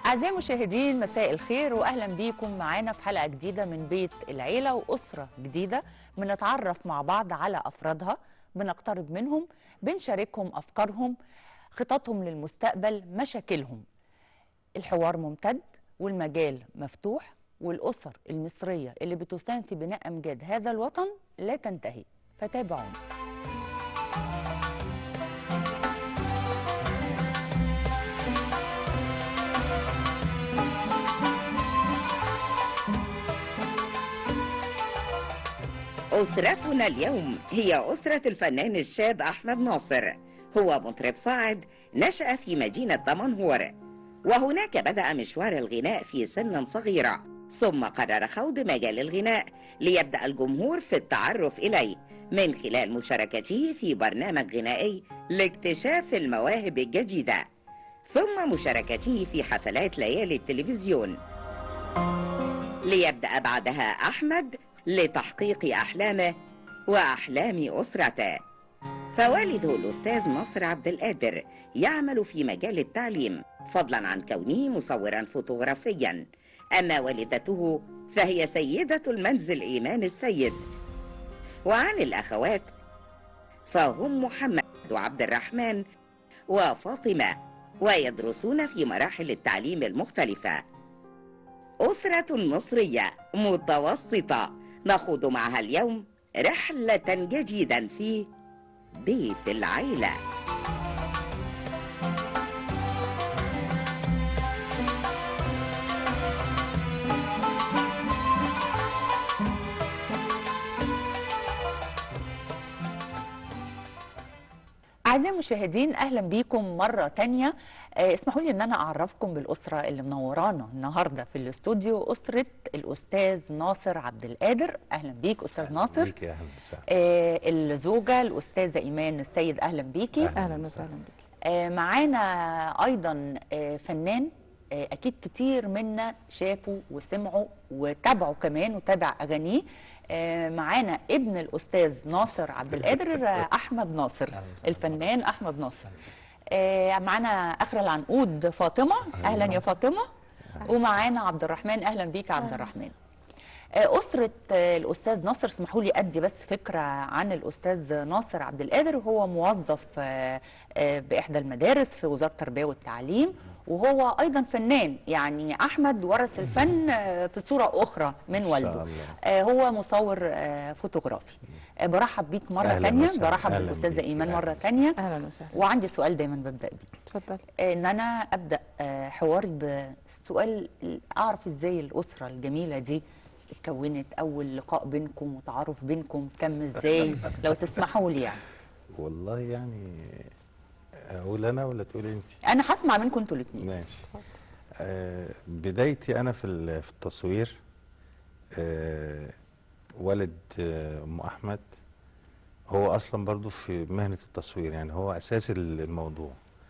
أعزائي المشاهدين مساء الخير وأهلا بيكم معانا في حلقة جديدة من بيت العيلة وأسرة جديدة بنتعرف مع بعض على أفرادها بنقترب منهم بنشاركهم أفكارهم خططهم للمستقبل مشاكلهم الحوار ممتد والمجال مفتوح والأسر المصرية اللي بتساهم في بناء أمجاد هذا الوطن لا تنتهي فتابعونا أسرتنا اليوم هي أسرة الفنان الشاب أحمد ناصر هو مطرب صاعد نشأ في مدينة دمنهور وهناك بدأ مشوار الغناء في سن صغيرة ثم قرر خوض مجال الغناء ليبدأ الجمهور في التعرف إليه من خلال مشاركته في برنامج غنائي لاكتشاف المواهب الجديدة ثم مشاركته في حفلات ليالي التلفزيون ليبدأ بعدها أحمد لتحقيق أحلامه وأحلام أسرته فوالده الأستاذ ناصر عبد القادر يعمل في مجال التعليم فضلا عن كونه مصورا فوتوغرافيا أما والدته فهي سيدة المنزل إيمان السيد وعن الأخوات فهم محمد وعبد الرحمن وفاطمة ويدرسون في مراحل التعليم المختلفة أسرة مصرية متوسطة نخوض معها اليوم رحلة جديدا في بيت العيلة أعزائي المشاهدين أهلا بيكم مرة تانية آه، اسمحوا لي أن أنا أعرفكم بالأسرة اللي منورانا النهاردة في الاستوديو أسرة الأستاذ ناصر عبد القادر أهلا بيك أستاذ ناصر بيك يا اهلا وسهلا آه، الزوجة الأستاذة إيمان السيد أهلا بيكي أهلاً اهلا وسهلاً. وسهلا بك آه، معانا ايضا آه، فنان آه، اكيد كتير منا شافوا وسمعوا وتابعوا كمان وتابع اغانيه آه، معانا ابن الاستاذ ناصر عبد القادر آه، احمد ناصر أهلاً وسهلاً. الفنان احمد ناصر آه، معانا اخر العنقود فاطمه اهلا يا فاطمه ومعانا عبد الرحمن اهلا بيك يا عبد الرحمن آه، أسرة آه، الأستاذ ناصر اسمحوا لي أدي بس فكرة عن الأستاذ ناصر عبد القادر هو موظف آه، آه، بإحدى المدارس في وزارة التربية والتعليم وهو أيضا فنان يعني أحمد ورث الفن آه، في صورة أخرى من شاء والده الله. آه، هو مصور آه، فوتوغرافي آه، برحب بيك مرة أهلاً تانية وسهلاً. برحب أهلاً بالأستاذة بيك. إيمان أهلاً مرة وسهلاً. تانية اهلا وسهلا وعندي سؤال دايما ببدأ بيه اتفضل ان انا ابدا آه، حواري بسؤال اعرف ازاي الاسره الجميله دي اتكونت اول لقاء بينكم وتعارف بينكم تم ازاي لو تسمحوا لي يعني والله يعني اقول انا ولا تقولي انت انا هسمع منكم انتوا الاثنين ماشي آه بدايتي انا في ال- في التصوير آه والد آه، ام احمد هو اصلا برضو في مهنه التصوير يعني هو اساس ال- الموضوع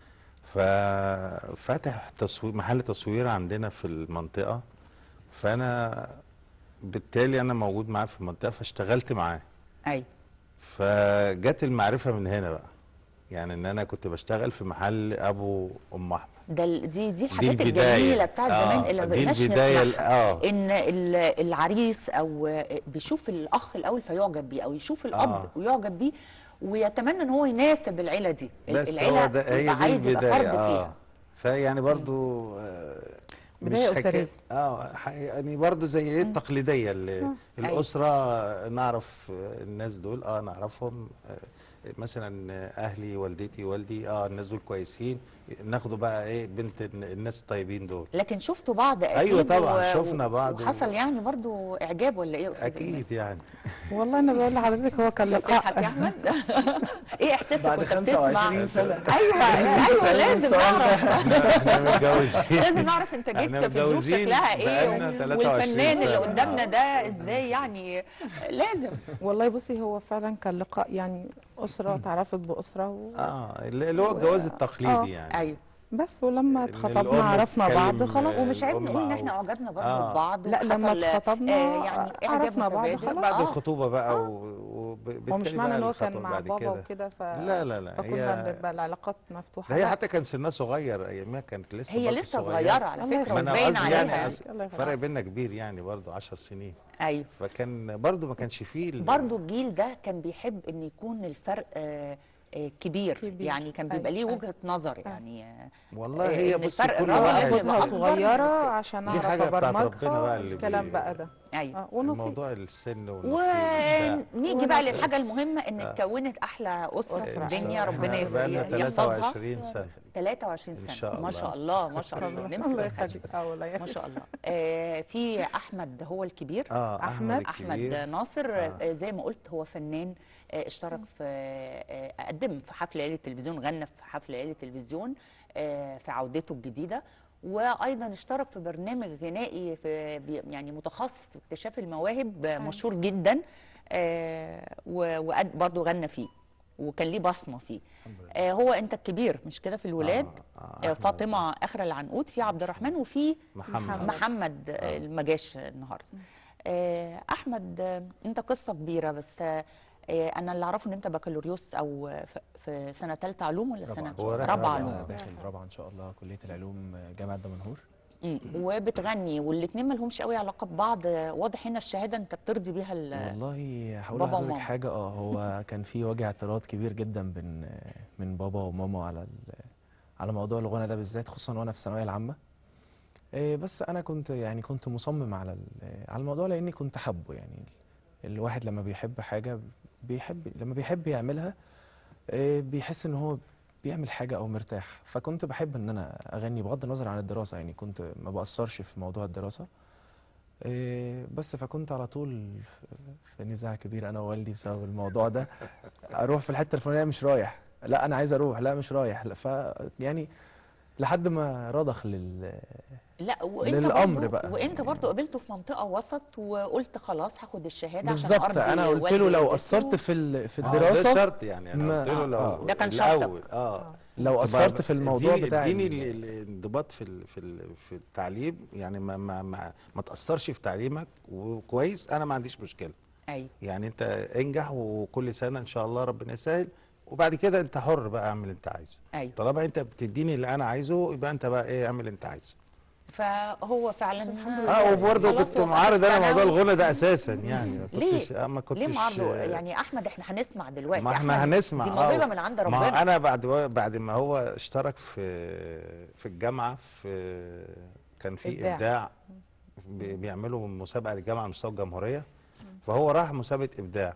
ففتح تصوير محل تصوير عندنا في المنطقه فانا بالتالي انا موجود معاه في المنطقه فاشتغلت معاه ايوه فجت المعرفه من هنا بقى يعني ان انا كنت بشتغل في محل ابو ام احمد ده ال- دي دي دي الحاجات البداية. الجميله بتاعت زمان آه، اللي ما دي بقيناش البداية ال- نسمعها آه. ان ال- العريس او بيشوف الاخ الاول فيعجب بيه او يشوف الاب آه. ويعجب بيه ويتمنى ان هو يناسب العيله دي بس العيله هو ده هي يبقى دي عايز يبقى البدايه فرد فيها فيعني برضو آه مش بداية حكا- أسرية. اه ح- يعني برضو زي ايه التقليديه اللي الاسره نعرف آه، الناس دول اه نعرفهم آه مثلا آه، اهلي والدتي والدي اه الناس دول كويسين ناخدوا بقى ايه بنت الن- الناس الطيبين دول لكن شفتوا بعض اكيد أيوة طبعاً، و- شفنا بعض و- وحصل يعني برضو اعجاب ولا ايه يا استاذ إيمان؟ اكيد يعني والله انا بقول لحضرتك هو كان بتضحك يا لقاء احمد ايه احساسك بعد وانت 25 بتسمع سنة. ايوه ايوه لازم نعرف احنا متجوزين لازم نعرف انت احنا جيت في ظروف متجوزين شكلها ايه بقالنا و- 23 والفنان اللي سنة. قدامنا آه. ده ازاي يعني لازم والله بصي هو فعلا كان لقاء يعني اسره تعرفت باسره و... اه اللي اللي هو الجواز التقليدي آه. يعني ايوه بس ولما إن اتخطبنا الأم عرفنا بعض تتكلم، خلاص آه، ومش عيب الأم نقول ان أو- احنا اعجبنا برضه آه. ببعض لا، لما وحصل، آه، اتخطبنا يعني إعجاب عرفنا بعض متبادل. خلاص. بعد آه. الخطوبه بقى آه. و- وب- هو مش بالتالي معنى بقى ان هو كان الخطوة مع بعد بابا كده. وكده ف لا لا لا فكنا هي بنبقى العلاقات مفتوحه ده هي لا. حتى كان سنها صغير ايامها كانت لسه هي برضه لسه صغيرة. صغيره على الله فكره ما انا وباين قصدي عليها يعني يعني. أص- الله يخليك. فرق بيننا كبير يعني برضه 10 سنين ايوه فكان برضه ما كانش فيه ال- برضو الجيل ده كان بيحب ان يكون الفرق آه، آه، كبير. كبير. يعني كان بيبقى ليه أيوة. وجهة نظر يعني آه، والله آه، هي إن بصي الفرق كل الراجل واحد لازم يبقى خدها أكبر صغيره من الست. عشان دي اعرف حاجة بتاعت ربنا ابرمجها بقى اللي الكلام بي- بقى ده ايوه آه، ونصيب موضوع السن والنصيب وبتاع. ونيجي بقى ونصيب. للحاجه المهمه ان اتكونت احلى اسره في أسرة. الدنيا ربنا احنا بقالنا يحفظها 23 سنه 23 إن سنه شاء ما الله. شاء الله ما شاء الله نمسك الله الخشب يخليك اه والله ما شاء الله آه، في احمد هو الكبير اه أحمد. احمد الكبير. ناصر آه. آه. زي ما قلت هو فنان آه، اشترك في آه، قدم في حفل ليله التلفزيون غنى في حفل ليله التلفزيون آه، في عودته الجديده وايضا اشترك في برنامج غنائي في بي- يعني متخصص في اكتشاف المواهب آه، مشهور جدا وبرضه غنى فيه وكان ليه بصمه فيه آه، هو انت الكبير مش كده في الولاد آه، آه، آه، أحمد. فاطمه اخر العنقود في عبد الرحمن وفي محمد محمد آه، ما جاش النهارده آه، احمد آه، انت قصه كبيره بس آه، آه، انا اللي اعرفه ان انت بكالوريوس او آه، ف- في سنه ثالثه علوم ولا رابعة سنه إن شاء الله. رابعه رابعة. علوم أنا داخل رابعه ان شاء الله كليه العلوم جامعه دمنهور مم. وبتغني والاثنين ما لهمش قوي علاقه ببعض آه، واضح هنا الشهاده انت بترضي بيها ال- والله هقول بابا لحضرتك وماما. حاجه اه هو كان في وجه اعتراض كبير جدا بين من بابا وماما على ال- على موضوع الغنى ده بالذات خصوصا وانا في الثانويه العامه إيه، بس انا كنت يعني كنت مصمم على ال- على الموضوع لاني كنت حابه يعني الواحد لما بيحب حاجه بيحب لما بيحب يعملها إيه، بيحس ان هو بيعمل حاجه او مرتاح فكنت بحب ان انا اغني بغض النظر عن الدراسه يعني كنت ما بأثرش في موضوع الدراسه إيه، بس فكنت على طول في- في نزاع كبير انا ووالدي بسبب الموضوع ده اروح في الحته الفلانيه مش رايح لا انا عايز اروح لا مش رايح لا، ف يعني لحد ما رضخ لل لا وانت للأمر برضو بقى. وانت برضو قابلته في منطقه وسط وقلت خلاص هاخد الشهاده عشان بالظبط ارضي انا قلت والدي له لو ووالدتي. قصرت في ال- في آه، ده الدراسه شرط يعني انا ما- قلت له لو آه. ده كان الأول، شرطك. اه لو طب قصرت في الموضوع اديني- بتاع اديني ال- ال- ال- الانضباط في ال في ال في التعليم يعني ما ما ما, ما تاثرش في تعليمك وكويس انا ما عنديش مشكله ايوه يعني انت انجح وكل سنه ان شاء الله ربنا يسهل وبعد كده انت حر بقى اعمل اللي انت عايزه ايوه طالما انت بتديني اللي انا عايزه يبقى انت بقى ايه اعمل اللي انت عايزه فهو فعلا اه وبرضه خلاص كنت هو في معارض انا آخر موضوع سنة. الغنى ده اساسا يعني ما ليه؟ كنتش آه، ما كنتش ليه معارضه آه، يعني احمد احنا هنسمع دلوقتي ما احنا أحمد هنسمع دي آه، موهبه من عند ما هو ربنا انا بعد بعد ما هو اشترك في في الجامعه في كان في إبداع. ابداع, بي- بيعملوا مسابقه للجامعه على مستوى الجمهوريه فهو راح مسابقه ابداع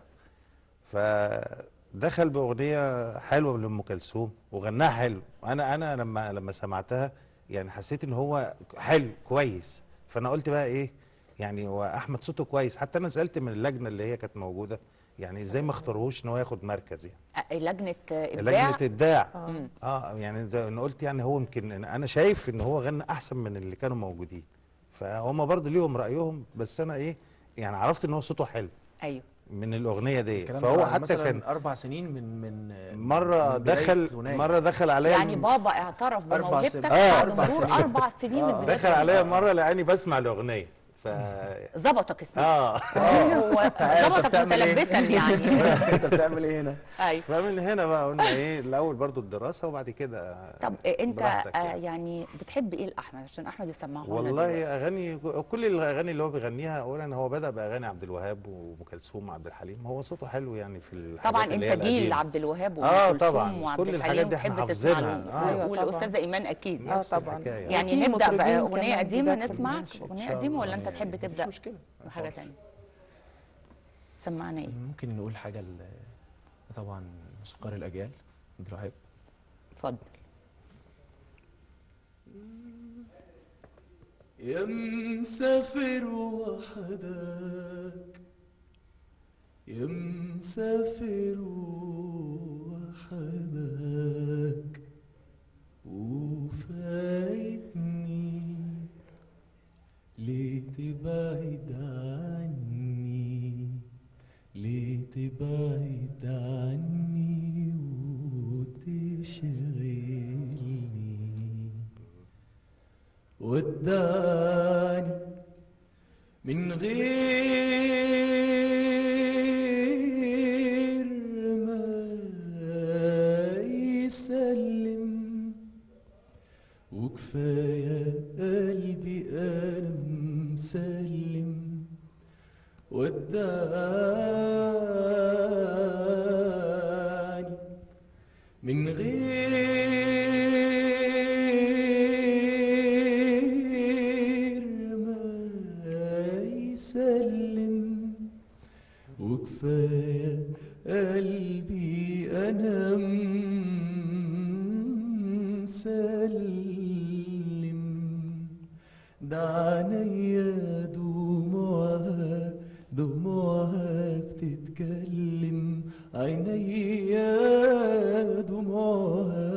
فدخل باغنيه حلوه لام كلثوم وغناها حلو انا انا لما لما سمعتها يعني حسيت ان هو حلو كويس فانا قلت بقى ايه يعني هو احمد صوته كويس حتى انا سالت من اللجنه اللي هي كانت موجوده يعني ازاي ما اختاروهوش ان هو ياخد مركز يعني آه، لجنه آه، ابداع لجنه ابداع مم. اه يعني زي انا قلت يعني هو يمكن انا شايف ان هو غنى احسن من اللي كانوا موجودين فهم برضه ليهم رايهم بس انا ايه يعني عرفت ان هو صوته حلو ايوه من الاغنيه دي الكلام فهو ده بعد حتى مثلا كان اربع سنين من من مره من بداية دخل غناية. مره دخل عليا يعني الم- بابا اعترف أربع بموهبتك سنين. آه، بعد أربع مرور سنين. اربع سنين من بداية دخل عليا مره لقاني بسمع الاغنيه ف ظبطك اسمه اه هو ظبطك بتعمل إيه؟ متلبسا يعني انت بتعمل ايه هنا ايوه فمن هنا بقى قلنا ايه الاول برضو الدراسه وبعد كده طب آه، انت براحتك آه، يعني. يعني بتحب ايه لاحمد عشان احمد يسمعه لنا والله دلوقتي. اغاني كل الاغاني اللي هو بيغنيها اولا هو بدا باغاني عبد الوهاب وام كلثوم وعبد الحليم هو صوته حلو يعني في الحاجات طبعا اللي هي انت جيل القديمة. عبد الوهاب آه، وام كلثوم طبعاً. وعبد كل الحاجات الحليم دي احنا تحب تسمع حافظينها. له آه. أيوة والاستاذه طبعاً. ايمان اكيد اه نفس طبعا الحكاية. يعني وفي نبدا مطربين باغنيه كمان قديمه جداد نسمع ماشي، إن اغنيه شاء قديمه الله ولا انت يعني تحب مفيش تبدا مشكله بحاجه تانية سمعنا ايه ممكن نقول حاجه ل- طبعا موسيقار الاجيال عبد الوهاب اتفضل يا مسافر وحدك يا مسافر وحدك وفايتني ليه تبعد عني ليه تبعد عني وتشغلني وداني من غير ما يسلم وكفاية قلبي أنا مسلم وداني من غير ما يسلم وكفاية قلبي أنا مسلم ده عينيا دموعها دموعها بتتكلم عينيا دموعها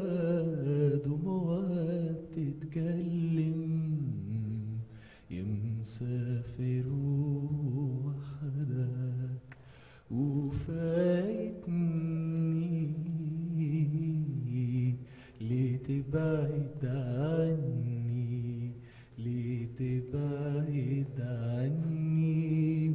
دموعها بتتكلم يا مسافر وحدك وفايتني ليه تبعد عني ليه تبعد عني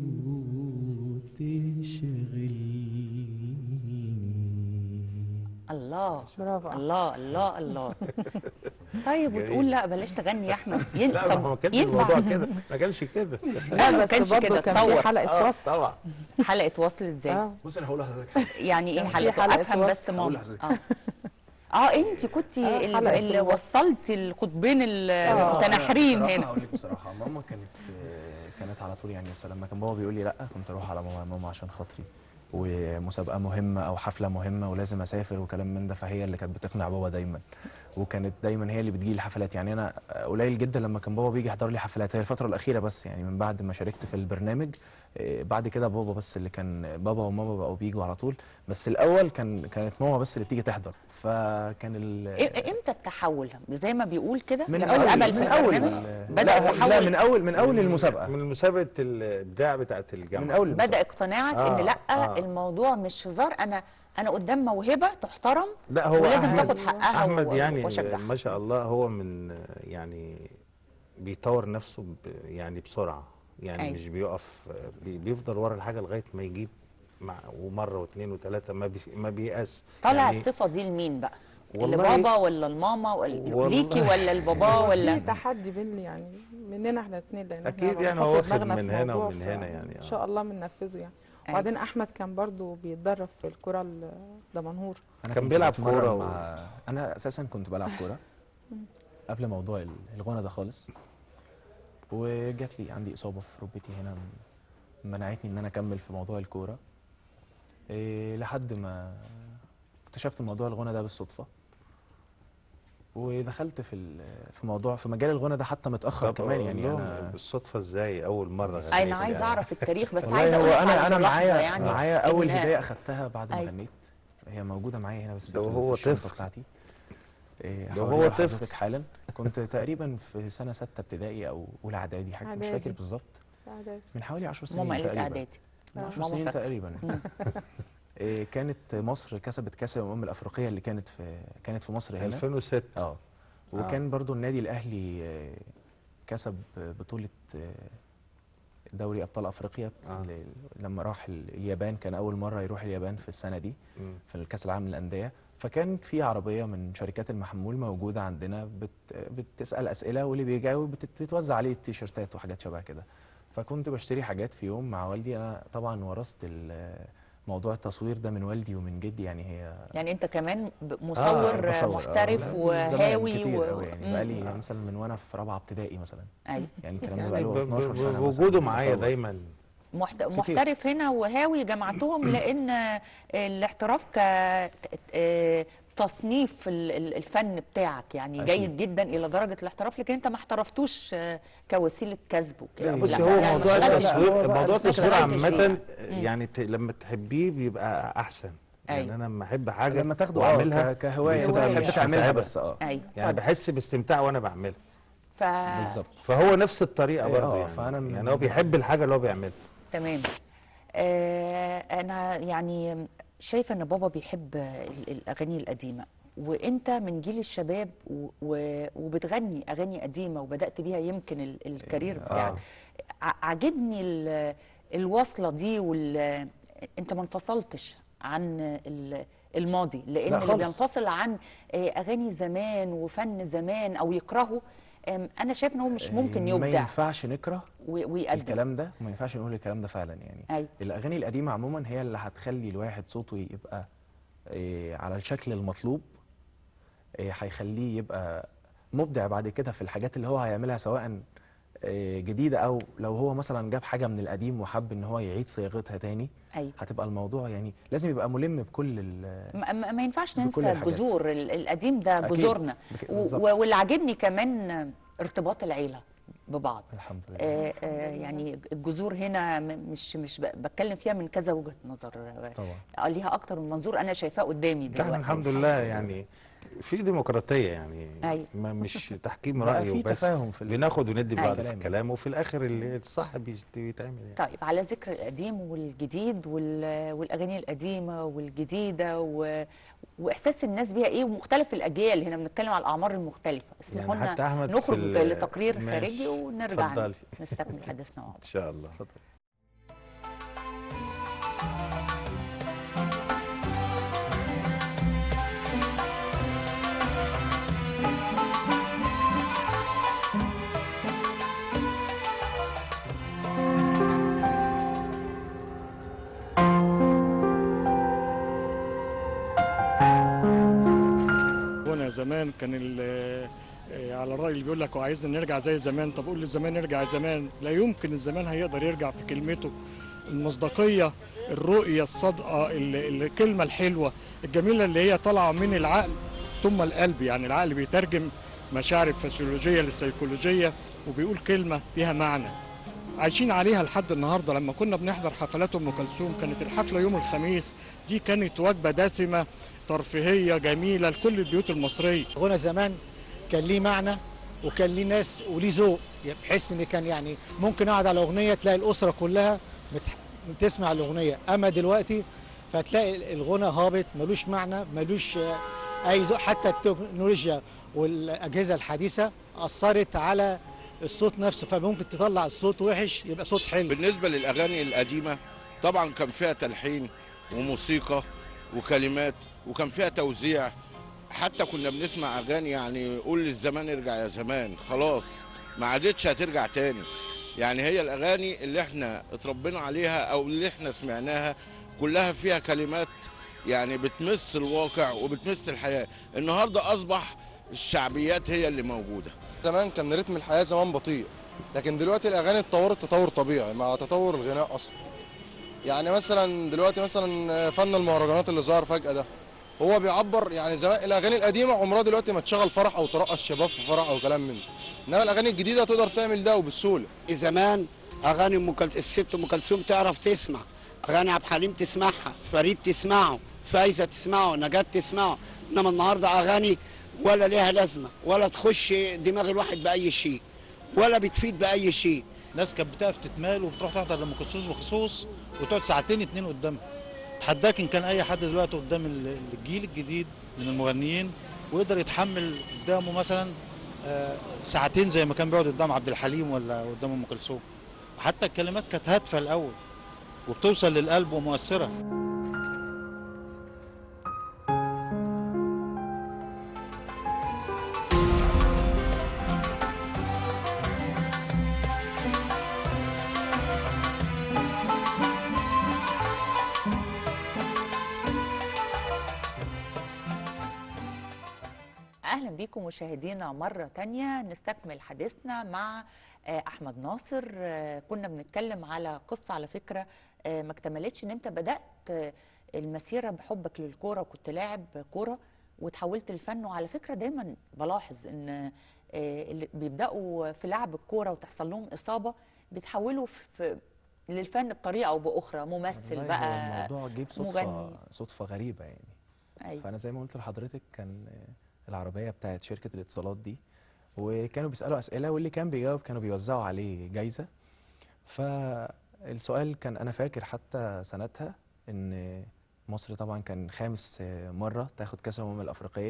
وتشغلني الله برافو الله الله الله طيب وتقول لا بلاش تغني يا احمد ين... لا طب ما كانش ينفع الموضوع كده ما كانش كده لا ما بس كانش برضه كده، كان اتطور. في حلقه آه، وصل طبعا حلقه وصل ازاي اه بص انا هقول لحضرتك حاجه يعني ايه كان في حلقه حلقة افهم وصل. بس هقول ماما لحضرتك. اه اه انت كنتي آه، اللي, حلقة اللي الوصل. وصلتي القطبين آه، المتناحرين أنا هنا بصراحة هقول لك بصراحه ماما كانت كانت على طول يعني بس لما كان بابا بيقول لي لا كنت اروح على ماما ماما عشان خاطري ومسابقه مهمه او حفله مهمه ولازم اسافر وكلام من ده فهي اللي كانت بتقنع بابا دايما وكانت دايما هي اللي بتجي لي حفلات يعني انا قليل جدا لما كان بابا بيجي يحضر لي حفلات هي الفتره الاخيره بس يعني من بعد ما شاركت في البرنامج إيه، بعد كده بابا بس اللي كان بابا وماما بقوا بيجوا على طول بس الاول كان كانت ماما بس اللي بتيجي تحضر فكان ال إيه- امتى التحول زي ما بيقول كده من لما اول اتقبل من في اول البرنامج ال- بدأ لا, لا يحول من اول من اول المسابقه من مسابقه الابداع بتاعت الجامعه من اول المسابقة. بدا اقتناعك آه، ان لا آه. الموضوع مش هزار انا انا قدام موهبه تحترم لا هو ولازم أحمد تاخد حقها احمد و- يعني واشجعها ما شاء الله هو من يعني بيطور نفسه ب يعني بسرعه يعني أيوة. مش بيقف بي بيفضل ورا الحاجه لغايه ما يجيب مع ومره واثنين وثلاثه ما بي ما بييأس طالع يعني الصفه دي لمين بقى اللي والله- بابا ولا الماما ولا والله- ليكي ولا البابا في ولا تحدي بين يعني مننا احنا الاثنين لان أكيد احنا يعني بنحط هو واخد دماغنا من في هنا موضوع، ومن ف- هنا يعني، ان آه. شاء الله بننفذه يعني أيوة. وبعدين احمد كان برضو بيتدرب في الكره الدمنهور أنا كان كنت بيلعب بتمرن كورة و- مع... انا اساسا كنت بلعب كوره قبل موضوع ال- الغنى ده خالص وجات لي عندي اصابه في ركبتي هنا م- منعتني ان انا اكمل في موضوع الكوره إيه لحد ما اكتشفت موضوع الغنى ده بالصدفه ودخلت في ال- في موضوع في مجال الغنى ده حتى متاخر طب كمان أقول يعني لهم انا بالصدفه ازاي اول مره غنيت انا عايز يعني. اعرف التاريخ بس والله عايزه هو اقول لك انا على انا ملاحظة معايا يعني معايا اول إن- هديه اخدتها بعد ما أيوة. غنيت هي موجوده معايا هنا بس ده في- وهو في الشنطه طفل. بتاعتي إيه، ده هوريها وهو لحضرتك طفل. حالا كنت تقريبا في سنه سته ابتدائي او اولى اعدادي حاجه مش فاكر إعدادي. بالظبط إعدادي. من حوالي 10 سنين ماما قالت تقريبا اعدادي من 10 ماما سنين فاكرة. تقريبا إيه، كانت مصر كسبت كاس الامم الافريقيه اللي كانت في كانت في مصر هنا 2006 اه وكان برضو النادي الاهلي آه، كسب بطوله آه، دوري ابطال افريقيا آه. ل- لما راح ال- اليابان كان اول مره يروح اليابان في السنه دي مم. في الكاس العالم للانديه فكان في عربيه من شركات المحمول موجوده عندنا بت بتسال اسئله واللي بيجاوب بتت- بتوزع عليه التيشيرتات وحاجات شبه كده فكنت بشتري حاجات في يوم مع والدي انا طبعا ورثت ال- موضوع التصوير ده من والدي ومن جدي يعني هي يعني انت كمان ب- آه، مصور بصور، آه، محترف لا، من زمان وهاوي كتير و... قوي يعني مم. بقالي مثلا من وانا في رابعه ابتدائي مثلا ايوه يعني الكلام ده يعني بقاله ب- ب- 12 سنه مثلاً بوجوده معايا بصور. دايما محت... محترف هنا وهاوي جمعتهم لان الاحتراف ك آه، تصنيف ال- ال- الفن بتاعك يعني أكيد. جيد جدا الى درجه الاحتراف لكن انت ما احترفتوش آه، كوسيله كسب وكده لا بص لا، هو يعني موضوع ما اشتغلتش التصوير هو بقى موضوع الفكرة التصوير عايز عامة تشتغل. يعني ت- لما تحبيه بيبقى احسن يعني أيوة. انا لما احب حاجة لما تاخده اه واعملها ك- كهوايه بتبقى انت مش بتحب تعملها متعبة. بس اه ايوه يعني بحس باستمتاع وانا بعملها ف... بالظبط فهو نفس الطريقة إيه، برضه آه، يعني فأنا من- يعني هو بيحب الحاجة اللي هو بيعملها تمام آه انا يعني شايفه ان بابا بيحب ال- الاغاني القديمه وانت من جيل الشباب و... و... وبتغني اغاني قديمه وبدات بيها يمكن ال... الكارير آه. بتاعك ع- عاجبني ال... الوصله دي وال... انت ما انفصلتش عن ال... الماضي لان لا اللي خالص. بينفصل عن آه، اغاني زمان وفن زمان او يكرهه آم، انا شايف ان هو مش ممكن ما يبدع ينفعش نكره و- ويقدم الكلام ده وما ينفعش نقول الكلام ده فعلا يعني أيوة. الاغاني القديمه عموما هي اللي هتخلي الواحد صوته يبقى إيه على الشكل المطلوب إيه هيخليه يبقى مبدع بعد كده في الحاجات اللي هو هيعملها سواء إيه جديده او لو هو مثلا جاب حاجه من القديم وحب ان هو يعيد صياغتها تاني أيوة. هتبقى الموضوع يعني لازم يبقى ملم بكل ال ما, ما ما ينفعش بكل ننسى الحاجات. الجذور ال- القديم ده أكيد. جذورنا بك- و- بالظبط. و- واللي عاجبني كمان ارتباط العيله ببعض الحمد لله آه آه يعني الجذور هنا م- مش مش ب- بتكلم فيها من كذا وجهه نظر آه، طبعا آه، ليها اكتر من منظور انا شايفاه قدامي احنا دلوقتي الحمد لله يعني في ديمقراطيه يعني أيوة. ما مش تحكيم بقى راي في وبس تفاهم في ال- بناخد وندي ببعض في الكلام. الكلام وفي الاخر اللي الصح بيشت- بيتعمل يعني طيب على ذكر القديم والجديد وال- والاغاني القديمه والجديده و... واحساس الناس بيها ايه ومختلف الاجيال هنا بنتكلم على الاعمار المختلفه اسمحوا يعني حتى لنا أحمد في نخرج ال- لتقرير ماشي. خارجي ونرجع اتفضلي. نستكمل حديثنا مع بعض ان شاء الله اتفضل وانا زمان كان ال- آه، على الرأي اللي بيقول لك وعايزنا نرجع زي زمان طب قول للزمان نرجع زمان لا يمكن الزمان هيقدر يرجع في كلمته المصداقية الرؤية الصادقة ال- الكلمة الحلوة الجميلة اللي هي طالعة من العقل ثم القلب يعني العقل بيترجم مشاعر الفسيولوجية للسيكولوجية وبيقول كلمة ليها معنى عايشين عليها لحد النهارده لما كنا بنحضر حفلات ام كلثوم كانت الحفله يوم الخميس دي كانت وجبه دسمه ترفيهيه جميله لكل البيوت المصريه غنى زمان كان ليه معنى وكان ليه ناس وليه ذوق يعني بحيث ان كان يعني ممكن اقعد على اغنيه تلاقي الاسره كلها بتح... بتسمع الاغنيه اما دلوقتي فتلاقي الغنى هابط ملوش معنى ملوش آه، اي ذوق حتى التكنولوجيا والاجهزه الحديثه اثرت على الصوت نفسه فممكن تطلع الصوت وحش يبقى صوت حلو بالنسبة للأغاني القديمة طبعا كان فيها تلحين وموسيقى وكلمات وكان فيها توزيع حتى كنا بنسمع أغاني يعني قول للزمان ارجع يا زمان خلاص ما عادتش هترجع تاني يعني هي الأغاني اللي احنا اتربينا عليها أو اللي احنا سمعناها كلها فيها كلمات يعني بتمس الواقع وبتمس الحياة النهاردة أصبح الشعبيات هي اللي موجودة زمان كان رتم الحياه زمان بطيء لكن دلوقتي الاغاني اتطورت تطور طبيعي مع تطور الغناء اصلا يعني مثلا دلوقتي مثلا فن المهرجانات اللي ظهر فجاه ده هو بيعبر يعني زمان الاغاني القديمه عمرها دلوقتي ما تشغل فرح او ترقص شباب في فرح او كلام من ده انما الاغاني الجديده تقدر تعمل ده وبسهوله زمان اغاني ام كلثوم الست ام كلثوم تعرف تسمع اغاني عبد الحليم تسمعها فريد تسمعه فايزه تسمعه نجاة تسمعه انما النهارده اغاني ولا ليها لازمه ولا تخش دماغ الواحد باي شيء ولا بتفيد باي شيء ناس كانت بتقف تتمال وبتروح تحضر لام كلثوم بخصوص وتقعد ساعتين اتنين قدامها اتحداك ان كان اي حد دلوقتي قدام ال- الجيل الجديد من المغنيين ويقدر يتحمل قدامه مثلا آه، ساعتين زي ما كان بيقعد قدام عبد الحليم ولا قدام ام كلثوم حتى الكلمات كانت هادفه الاول وبتوصل للقلب ومؤثره اهلا بيكم مشاهدينا مره تانية نستكمل حديثنا مع آه، احمد ناصر آه، كنا بنتكلم على قصه على فكره آه، ما اكتملتش ان انت بدات آه، المسيره بحبك للكوره وكنت لاعب كوره وتحولت للفن وعلى فكره دايما بلاحظ ان آه، اللي بيبداوا في لعب الكوره وتحصل لهم اصابه بيتحولوا في للفن بطريقه او باخرى ممثل والله بقى هو الموضوع جيب صدفه مغني. صدفه غريبه يعني أيوة. فانا زي ما قلت لحضرتك كان آه، العربيه بتاعت شركه الاتصالات دي وكانوا بيسالوا اسئله واللي كان بيجاوب كانوا بيوزعوا عليه جايزه فالسؤال كان انا فاكر حتى سنتها ان مصر طبعا كان خامس آه، مره تاخد كاس الامم الافريقيه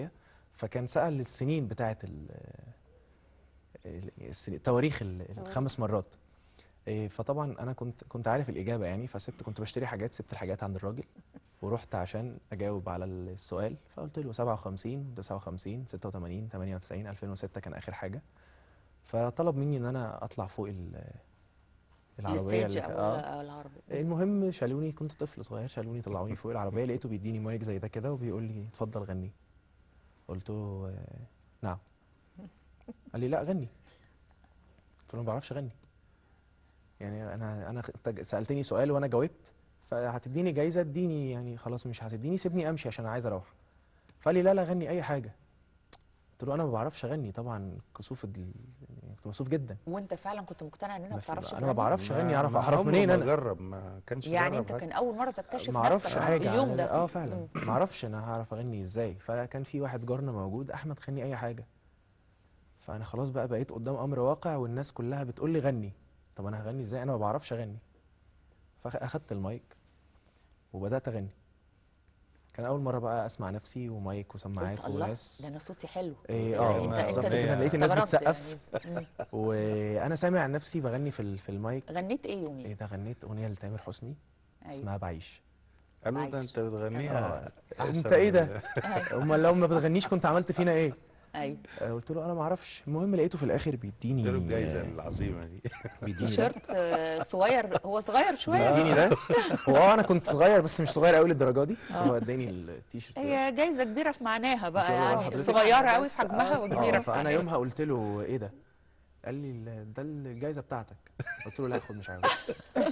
فكان سال السنين بتاعه ال ال- السن- تواريخ ال- الخمس مرات إيه، فطبعا انا كنت كنت عارف الاجابه يعني فسبت كنت بشتري حاجات سبت الحاجات عند الراجل ورحت عشان اجاوب على السؤال فقلت له 57 59 86 98 2006 كان اخر حاجه فطلب مني ان انا اطلع فوق ال- العربيه الستيج اللي او اه أو العربي المهم شالوني كنت طفل صغير شالوني طلعوني فوق العربيه لقيته بيديني مايك زي ده كده وبيقول لي اتفضل غني قلت له آه، نعم قال لي لا غني قلت له ما بعرفش اغني يعني انا انا انت سالتني سؤال وانا جاوبت فهتديني جايزه اديني يعني خلاص مش هتديني سيبني امشي عشان عايز اروح فقال لي لا لا غني اي حاجه قلت له انا ما بعرفش اغني طبعا كسوف ال... يعني كنت مكسوف جدا وانت فعلا كنت مقتنع ان انت ما ما في- بتعرفش انا ما تغني؟ بعرفش اغني ما- اعرف ما اعرف عمره منين ما انا جرب ما كانش يعني جرب انت حاجة. كان اول مره تكتشف ما اعرفش نفسك حاجه في اليوم عن- ده اه فعلا ما اعرفش انا هعرف اغني ازاي فكان في واحد جارنا موجود احمد غني اي حاجه فانا خلاص بقى بقيت قدام امر واقع والناس كلها بتقول لي غني طب انا هغني ازاي انا ما بعرفش اغني فاخدت المايك وبدات اغني كان اول مره بقى اسمع نفسي ومايك وسماعات قلت الله وناس ده انا صوتي حلو إيه، يعني اه، انت بالظبط انت كده، لقيت الناس استغربت بتسقف. يعني. مم. وانا سامع نفسي بغني في ال- في المايك غنيت ايه يومين ايه ده غنيت اغنيه لتامر حسني أيوة. اسمها بعيش قالوا ده انت بتغنيها آه. أحسن انت ايه ده أيوة. امال لو ما بتغنيش كنت عملت فينا ايه ايوه آه، قلت له انا ما اعرفش المهم لقيته في الاخر بيديني اديله الجايزه آه، العظيمه دي بيديني ده تيشيرت آه، صغير هو صغير شويه بيديني ده هو اه انا كنت صغير بس مش صغير قوي للدرجه دي بس آه. هو اداني التيشيرت ده هي جايزه كبيره في معناها بقى قلت له يعني حضرتك صغيره حاجة قوي بس، في حجمها آه. وكبيره اه في فانا معناها يومها قلت له ايه ده قال لي ال- ده الجايزه بتاعتك قلت له لا خد مش عاوز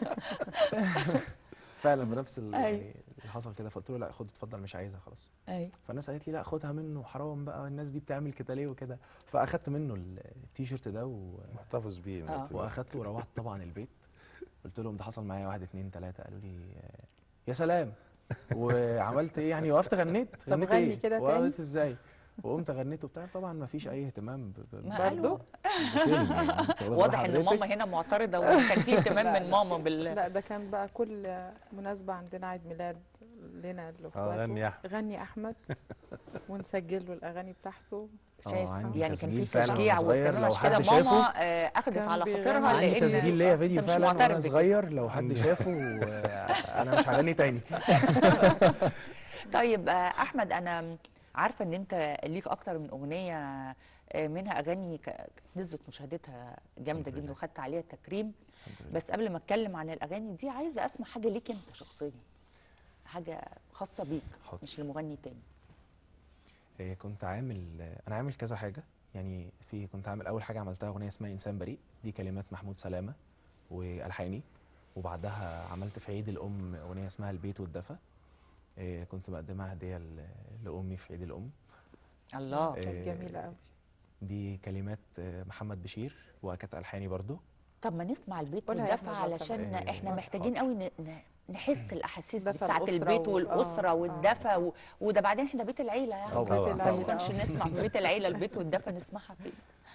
فعلا بنفس ال- أيوة. يعني اللي حصل كده فقلت له لا خد اتفضل مش عايزها خلاص ايوه فالناس قالت لي لا خدها منه حرام بقى الناس دي بتعمل كده ليه وكده فاخدت منه ال- التيشيرت ده و... محتفظ بيه آه. دلوقتي. واخدته وروحت طبعا البيت قلت لهم ده حصل معايا واحد اتنين تلاته قالوا لي آه، يا سلام وعملت ايه يعني وقفت غنيت طب غنيت غني ايه كده تاني. وقفت ازاي وقمت غنيت وبتاع طبعا ما فيش اي اهتمام ب... ب... ما برضو؟ قالوا بفيلم يعني أنت واخدة بال واضح ان حضرتك؟ ماما هنا معترضه وكان في اهتمام لا، من لا. ماما بال لا ده كان بقى كل مناسبة عندنا عيد ميلاد لنا لاخواته غني يا أحمد. غني احمد ونسجل له الاغاني بتاعته اه شايف عندي يعني كان في تسجيل فعلا تشجيع وانا صغير واهتمام لو عشان كده حد شافه ماما آه، اخذت كان على بيغني. خاطرها عندي لان تسجيل ليا فيديو أنت مش فعلا معترف وانا بكده. صغير لو حد شافه آه، انا مش هغني تاني طيب آه، احمد انا عارفه ان انت ليك اكتر من اغنيه آه، منها اغاني ك- نزلت مشاهدتها جامده الحمد جدا لله. وخدت عليها تكريم الحمد لله. بس قبل ما اتكلم عن الاغاني دي عايزه اسمع حاجه ليك انت شخصيا حاجه خاصه بيك حاضر. مش لمغني تاني آه، كنت عامل انا عامل كذا حاجه يعني في كنت عامل اول حاجه عملتها اغنيه اسمها انسان بريء دي كلمات محمود سلامه والحاني وبعدها عملت في عيد الام اغنيه اسمها البيت والدفى آه، كنت بقدمها هديه ل- لامي في عيد الام الله آه، كانت جميلة قوي دي كلمات آه، محمد بشير وكانت الحاني برضو طب ما نسمع البيت قولها يا والدفى أحمد لو علشان سمحت. احنا آه، محتاجين حاضر. قوي ن- ن- نحس الاحاسيس دفى بتاعت الأسرة البيت و- والاسره آه، والدفى و... وده بعدين احنا بيت العيله يعني طبعاً، بيت طبعاً. ما العيلة، يكونش آه. نسمع في بيت العيله البيت والدفى نسمعها فين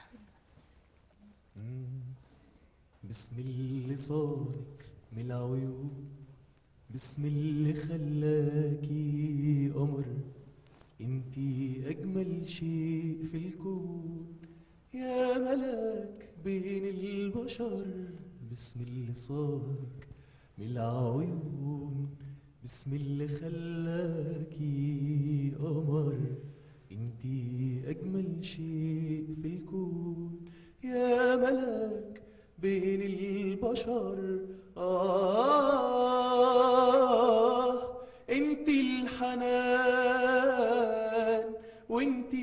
بسم اللي صارك من العيون بسم اللي خلاكي قمر انتي اجمل شيء في الكون يا ملاك بين البشر بسم اللي صارك من العيون بسم اللي خلاكي قمر انتي اجمل شيء في الكون يا ملاك بين البشر آه انت الحنان وانت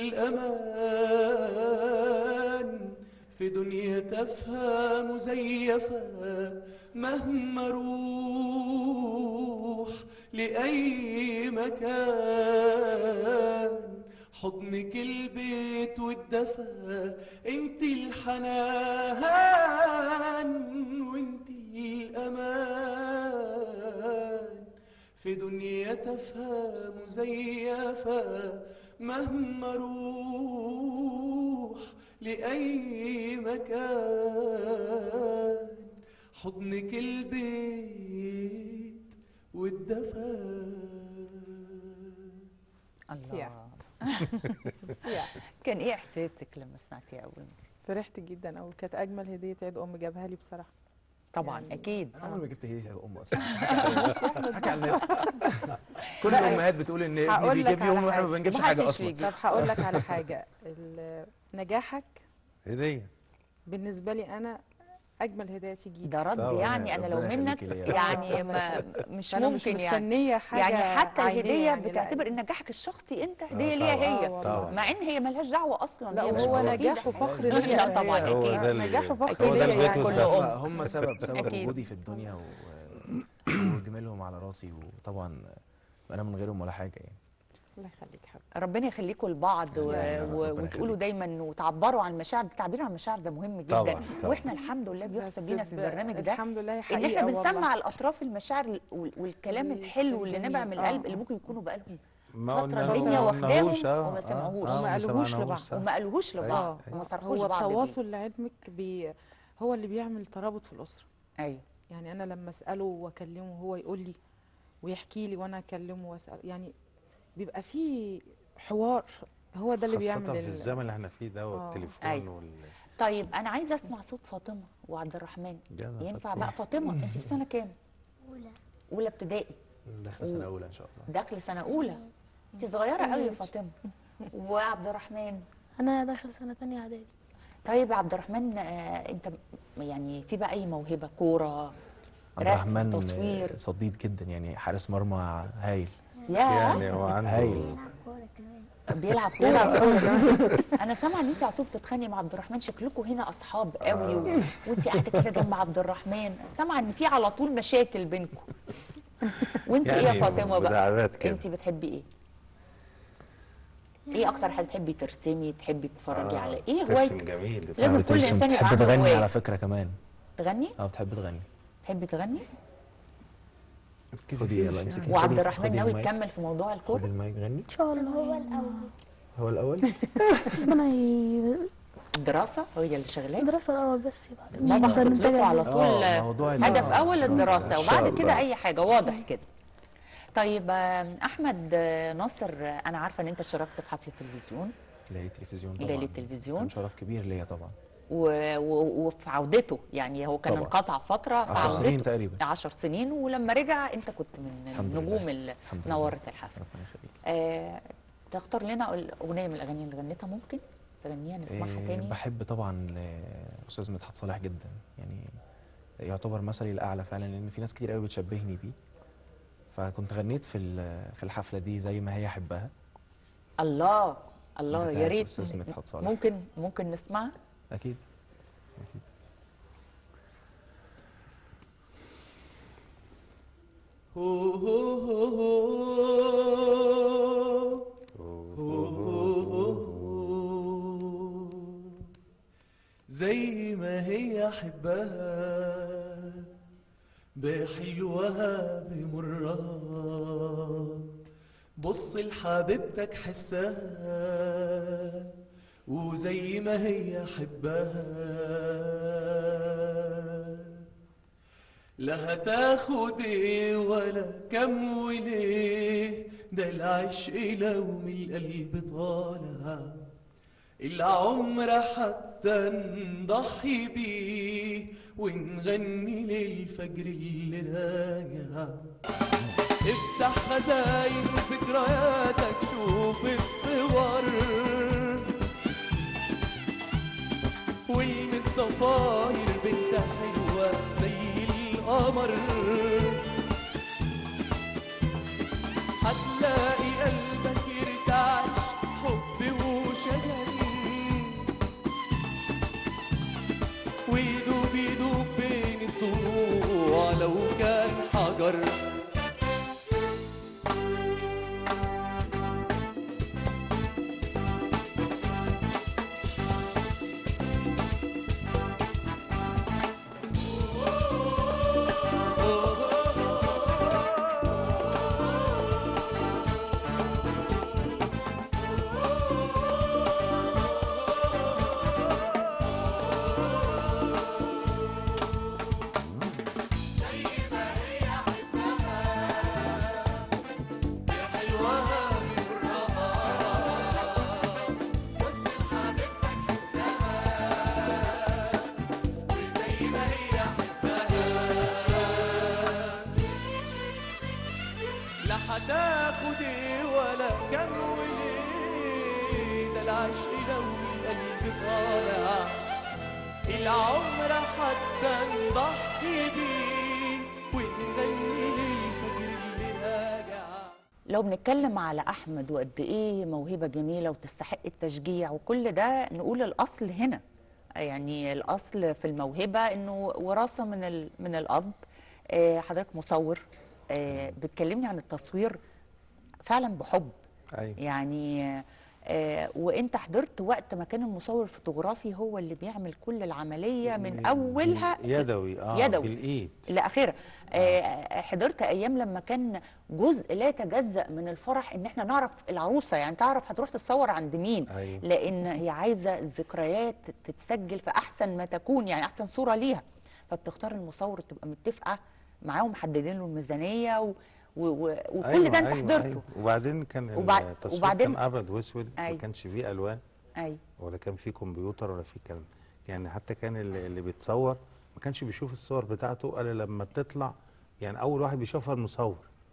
الأمان في دنيا تافهة مزيفة مهما اروح لأي مكان حضنك البيت والدفى انت الحنان وانت الامان في دنيا تافهه مزيفه مهما اروح لاي مكان حضنك البيت والدفى الله سياح. كان ايه احساسك لما سمعتيها اول مره فرحت جدا أوي كانت أجمل هدية عيد أم جابها لي بصراحة طبعا اكيد انا عمري ما جبت هديه ام اصلا حكى على الناس كل الامهات بتقول ان ابني هقول لك بيجيب على يوم واحنا ما حاجة. بنجيبش حاجه محدش اصلا بيجيب. طب هقول لك على حاجة ال- نجاحك هديه بالنسبة لي أنا أجمل هدية تيجي ده رد طبعاً، يعني انا لو ربنا منك يخليكي ليا. يعني ما مش فأنا مش ممكن يعني مستنية حاجة يعني حتى عينية الهديه يعني، لا. بتعتبر ان نجاحك الشخصي انت آه، هديه ليها طبعاً، هي آه والله. طبعا مع ان هي ملهاش دعوه اصلا لا هي مش وهو مفيدة. نجاح وفخر لا ليا طبعا هو اكيد ده اللي- نجاح وفخر هو ده ليا البيت يعني. والدفء. هم سبب سبب أكيد. وجودي في الدنيا و... وجمالهم على راسي وطبعا انا من غيرهم ولا حاجه يعني الله يخليك حبيبي ربنا يخليكم لبعض و... يا رب، و... ربنا وتقولوا يخليك. دايما وتعبروا عن المشاعر التعبير عن المشاعر ده مهم جدا طبعاً، طبعاً. واحنا الحمد لله بيحسب بس لينا في ب- البرنامج ده الحمد لله ان حقيقة احنا بنسمع والله. الاطراف المشاعر وال- والكلام وال- الحلو اللي نابع من الجميل. القلب آه. اللي ممكن يكونوا بقالهم ما فترة قلنا الدنيا ما واخداهم قلناهوش، آه، وما آه، سمعوهوش. آه، وما قالوهوش سمعناهوش، لبعض. صح. وما قالوهوش لبعض اه وما صرحوش هو بعض بيه. التواصل لعلمك بي هو اللي بيعمل ترابط في الأسرة ايوه يعني أنا لما أسأله وأكلمه هو يقول لي ويحكي لي وأنا أكلمه وأسأل يعني بيبقى في حوار هو ده اللي بيعمل خاصة في ال- الزمن اللي احنا فيه ده والتليفون أيوة. وال طيب انا عايزه اسمع صوت فاطمه وعبد الرحمن جدع ينفع فاطمة. بقى فاطمه انت في سنه كام أولى اولى ابتدائي داخله سنه اولى ان شاء الله داخل سنه اولى انت صغيره قوي يا فاطمه وعبد الرحمن أنا داخل سنة تانية إعدادي طيب يا عبد الرحمن آه انت م- يعني في بقى اي موهبه كوره عبد رسم الرحمن تصوير صديد جدا يعني حارس مرمى هايل يا يعني هو عنده هايل كورة كمان بيلعب كوره انا سامعه ان انت على طول بتتخانقي مع عبد الرحمن شكلكم هنا اصحاب قوي و... وانت قاعده كده جنب عبد الرحمن سامعه ان في على طول مشاكل بينكم وانت ايه يا يعني فاطمه بقى مداعبات كده. انت بتحبي ايه ايه اكتر حاجه تحبي ترسمي تحبي تتفرجي آه، على ايه ترسم هوايتك جميل لازم كل بترسم، انسان يبقى بتحب عنده تغني هوايه على فكره كمان تغني اه بتحب تغني تحبي تغني خدي يلا امسكي وعبد خدي- الرحمن خدي ناوي المايك. تكمل في موضوع خدي الكوره المايك غني إن شاء الله هو الأول هو الاول ربنا ي... الدراسه هي اللي شغلاه الدراسة الأول بس يبقى بابا نقدر حاطط نتجه لكم على ليه. طول آه، موضوع ال- هدف آه، اول الدراسة. الدراسه إن شاء وبعد كده الله. اي حاجه واضح كده طيب آه، احمد آه، ناصر آه، انا عارفه ان انت اشتركت في حفله تلفزيون ليلة التلفزيون طبعا ليلة التلفزيون. كان شرف كبير ليا طبعا و- و- وفي عودته يعني هو كان طبعا. انقطع فتره في 10 سنين عودته تقريبا 10 سنين ولما رجع انت كنت من الحمد لله. النجوم اللي الحمد لله. نورت الحفله ربنا يخليك آه تختار لنا اغنيه من الاغاني اللي غنيتها ممكن تغنيها نسمعها إيه، تاني بحب طبعا استاذ مدحت صالح جدا يعني يعتبر مثلي الاعلى فعلا لان في ناس كتير قوي بتشبهني بيه فكنت غنيت في ال- في الحفله دي زي ما هي حبها الله الله يا بتاعت ريت أستاذ ن- مدحت صالح. ممكن ممكن نسمعها اكيد اكيد زي ما هي حبها بحلوها بمرها بص لحبيبتك حسها وزي ما هي حبها لا هتاخد ايه ولا كم وليه ده العشق لو من القلب طالع العمر حتى نضحي بيه ونغني للفجر اللي راجع افتح خزاين ذكرياتك شوف الصور والمس ضفاير بنت حلوة زي القمر هتلاقي قلبك يرتعش حب وشجن ويدوب يدوب بين الضلوع لو كان حجر زي ما لا هتاخد ايه ولا كم وليه ده العشق لو من القلب طالع العمر حتى نضحي بيه ونغني للفجر اللي راجع لو بنتكلم على احمد وقد ايه موهبه جميله وتستحق التشجيع وكل ده نقول الاصل هنا يعني الاصل في الموهبه انه وراثه من ال... من الاب آه، حضرتك مصور آه، بتكلمني عن التصوير فعلا بحب ايوه يعني آه، وانت حضرت وقت ما كان المصور الفوتوغرافي هو اللي بيعمل كل العمليه من اولها يدوي اه يدوي. بالايد لاخرها آه. حضرت ايام لما كان جزء لا يتجزا من الفرح ان احنا نعرف العروسه يعني تعرف هتروح تتصور عند مين أيوة. لان هي عايزه الذكريات تتسجل في احسن ما تكون يعني احسن صوره ليها فبتختار المصور تبقى متفقه معاه ومحددين له الميزانيه و... و... و... وكل أيوة ده انت أيوة حضرته أيوة. وبعدين كان وبعد- التصوير وبعدين- كان ابيض واسود ما أيوة. كانش فيه الوان ايوه ولا كان فيه كمبيوتر ولا فيه كلام يعني حتى كان اللي, اللي بيتصور ما كانش بيشوف الصور بتاعته الا لما تطلع يعني اول واحد بيشوفها المصور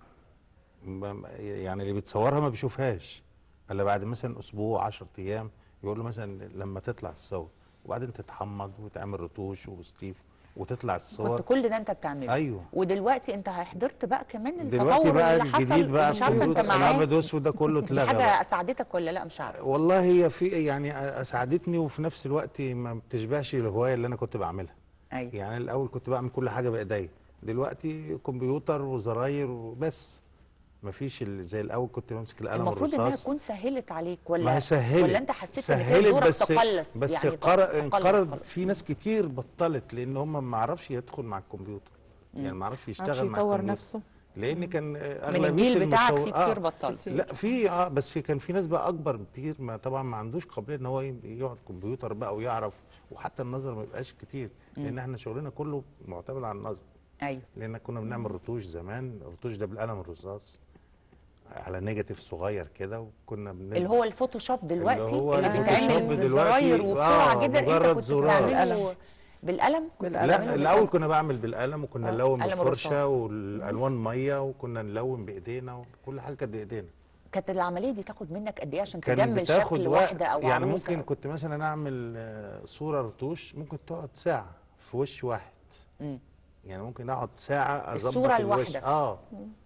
م- يعني اللي بيتصورها ما بيشوفهاش الا بعد مثلا اسبوع 10 ايام يقول له مثلا لما تطلع الصور وبعدين تتحمض وتعمل رتوش وستيف وتطلع الصور كنت كل ده انت بتعمله ايوه ودلوقتي انت حضرت بقى كمان دلوقتي التطور بقى اللي حصل الجديد بقى مش عارفه انت الكمبيوتر معاه الابيض واسود ده كله دي اتلغى حاجه بقى. اسعدتك ولا لا مش عارفه والله هي في يعني اسعدتني وفي نفس الوقت ما بتشبعش الهوايه اللي انا كنت بعملها ايوه يعني الاول كنت بعمل كل حاجه بايديا دلوقتي كمبيوتر وزراير وبس مفيش ال- زي الاول كنت بمسك القلم المفروض انها الرصاص تكون سهلت عليك ولا ما هي سهلت ولا انت حسيت ان كان سهلت دورك بس تقلص بس يعني قر- تقلص انقرض خلاص. في ناس كتير بطلت لان هم ما عرفش يدخل مع الكمبيوتر يعني ما عرفش معرفش يشتغل مع يطور الكمبيوتر نفسه لان كان آه، من اغلبيه الجيل بتاعك المصور- في كتير بطلت. لا في اه بس كان في ناس بقى اكبر كتير ما طبعا ما عندوش قابليه ان هو ي- يقعد كمبيوتر بقى ويعرف وحتى النظر ما يبقاش كتير لان احنا شغلنا كله معتمد على النظر ايوه لان كنا بنعمل رتوش زمان الرتوش ده بالقلم الرصاص على نيجاتيف صغير كده وكنا بنلبس اللي هو الفوتوشوب دلوقتي اللي هو اللي الفوتوشوب بيتعمل دلوقتي، بزراير وبسرعه آه، جدا انت مجرد كنت زرار. بتعمله بالقلم كنت بالقلم. بتعمله لا الاول بالرصاص. كنا بعمل بالقلم وكنا آه، نلون قلم بالفرشه الرصاص. والالوان ميه وكنا نلون بايدينا وكل حاجه كانت بايدينا كانت العمليه دي تاخد منك قد ايه عشان كان تجمل بتاخد شكل وقت واحده او يعني عروسه ممكن كنت مثلا اعمل آه، صوره رتوش ممكن تقعد ساعه في وش واحد مم. يعني ممكن اقعد ساعه اظبط الصورة الوش الواحدة. اه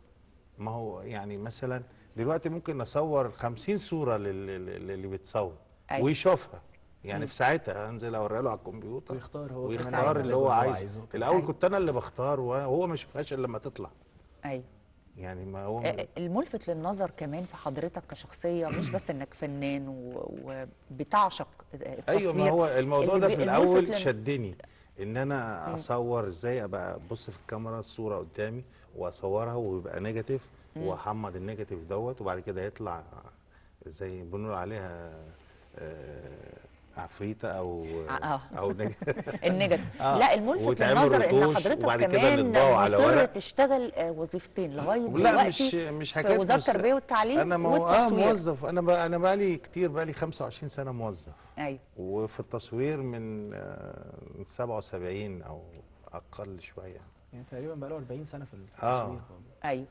ما هو يعني مثلا دلوقتي ممكن اصور 50 صوره لل- لل- للي بيتصور أيوة. ويشوفها يعني في ساعتها انزل اوريها له على الكمبيوتر ويختار هو كمان ويختار عايز اللي هو اللي هو عايزه عايزه. الاول أيوة. كنت انا اللي بختار وهو ما يشوفهاش الا لما تطلع ايوه يعني ما هو آه، الملفت للنظر كمان في حضرتك كشخصيه مش بس انك فنان و- وبتعشق التصوير ايوه ما هو الموضوع اللي ده بي- في الملفت الاول لل- شدني ان انا اصور ازاي ابقى ابص في الكاميرا الصوره قدامي واصورها ويبقى نيجاتيف واحمض النيجاتيف دوت وبعد كده يطلع زي بنقول عليها آه، عفريته او آه. او نج... النيجاتيف آه. لا الملفت وتعمل للنظر ان رتوش حضرتك وبعد كده كمان نطبعه على مصر ورق. تشتغل آه، وظيفتين لغايه لا دلوقتي مش مش في حكايه وزاره مس- التربيه والتعليم انا مو... اه والتصوير. موظف انا بقى انا بقى لي كتير بقى لي 25 سنه موظف ايوه وفي التصوير من آه، من 77 او اقل شويه يعني تقريبا بقى له 40 سنه في آه. التصوير ايوه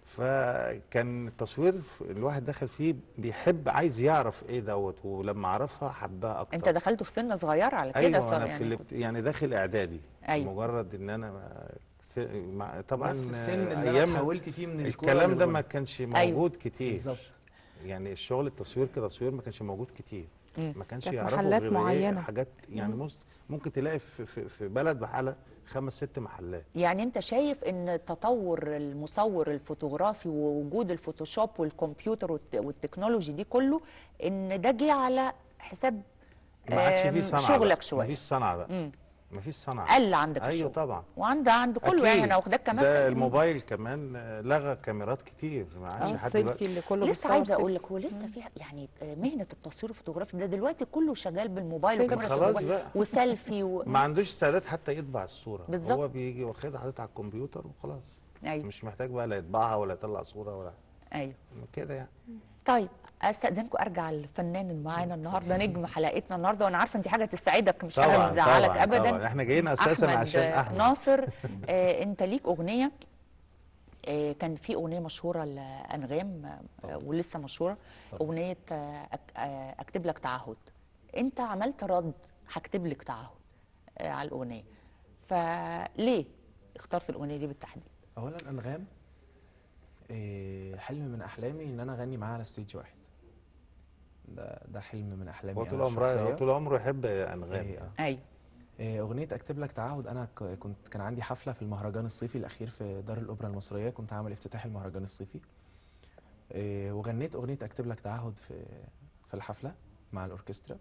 فكان التصوير ف- الواحد دخل فيه بيحب عايز يعرف ايه دوت ولما عرفها حبها اكتر انت دخلته في سن صغيره على كده ايوه صار انا يعني في كنت- يعني, يعني داخل اعدادي أيوة. مجرد ان انا ما- س- مع طبعا نفس السن آه، اللي أيام انا حولت فيه من الكوره الكلام ده للغنى. ما كانش أيوة. موجود كتير بالظبط يعني الشغل التصوير كتصوير ما كانش موجود كتير مم. ما كانش كانت يعرفوا محلات غير إيه معينة. حاجات يعني مس- ممكن تلاقي في, في, في بلد بحالة خمس ست محلات يعني انت شايف ان تطور المصور الفوتوغرافي ووجود الفوتوشوب والكمبيوتر والت- والتكنولوجي دي كله ان ده جه على حساب ما عادش آم، فيه صنعة شغلك بقى. شويه مفيش صنعة بقى مم. مفيش صنعة قل عندك ايوه الشغل طبعا وعند عند كله يعني أكيد. انا واخداك كمثل ده مم. الموبايل كمان آه، لغى كاميرات كتير ما اه عادش حد السيلفي دلوقتي اللي كله لسه بيتصور عايزه سيلفي. اقول لك هو لسه في يعني آه، مهنه التصوير الفوتوغرافي ده دلوقتي كله شغال بالموبايل سيلفي. وكاميرا خلاص الموبايل بقى. وسيلفي و... ما عندوش استعداد حتى يطبع الصورة بالظبط. هو بيجي واخدها حاططها على الكمبيوتر وخلاص ايوه مش محتاج بقى لا يطبعها ولا يطلع صورة ولا ايوه كده يعني طيب استاذنكم ارجع للفنان اللي معانا النهارده نجم حلقتنا النهارده وانا عارفه انت حاجه تسعدك مش حاجه طبعا تزعلك طبعا ابدا طبعا احنا جايين اساسا أحمد عشان احمد ناصر آه انت ليك اغنيه آه، كان في اغنيه مشهوره لانغام آه، ولسه مشهوره طبعاً. اغنيه آه، أك- آه، اكتب لك تعهد انت عملت رد هكتب لك تعهد آه، على الاغنيه فليه اخترت الاغنيه دي بالتحديد اولا انغام إيه، حلم من احلامي ان انا اغني معاها على ستيج واحد ده ده حلم من احلامي هو أنا طول عمره الشخصية. طول عمره يحب انغام إيه، يعني. ايوه إيه، اغنيه اكتب لك تعهد انا ك- كنت كان عندي حفله في المهرجان الصيفي الاخير في دار الاوبرا المصريه كنت عامل افتتاح المهرجان الصيفي إيه، وغنيت اغنيه اكتب لك تعهد في في الحفله مع الاوركسترا